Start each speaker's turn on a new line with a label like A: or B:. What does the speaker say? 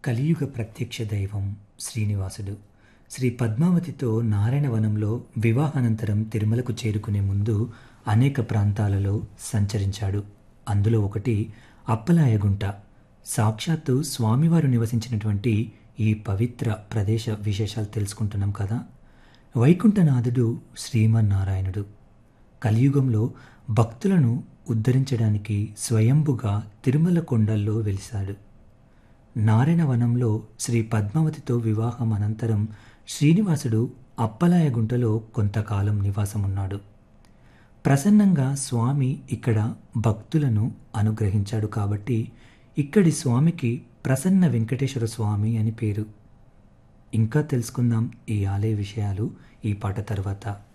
A: కలియుగ ప్రత్యక్ష దైవం శ్రీనివాసుడు శ్రీ పద్మావతితో నారాయణవనంలో వివాహానంతరం తిరుమలకు చేరుకునే ముందు అనేక ప్రాంతాలలో సంచరించాడు అందులో ఒకటి అప్పలాయగుంట సాక్షాత్తు స్వామివారు నివసించినటువంటి ఈ పవిత్ర ప్రదేశ విశేషాలు తెలుసుకుంటున్నాం కదా వైకుంఠనాథుడు శ్రీమన్నారాయణుడు కలియుగంలో భక్తులను ఉద్ధరించడానికి స్వయంభుగా తిరుమల కొండల్లో వెలిశాడు నారాయణవనంలో శ్రీ పద్మావతితో వివాహం అనంతరం శ్రీనివాసుడు అప్పలాయగుంటలో కొంతకాలం నివాసమున్నాడు ప్రసన్నంగా స్వామి ఇక్కడ భక్తులను అనుగ్రహించాడు కాబట్టి ఇక్కడి స్వామికి ప్రసన్న వెంకటేశ్వర స్వామి అని పేరు ఇంకా తెలుసుకుందాం ఈ ఆలయ విషయాలు ఈ పాట తర్వాత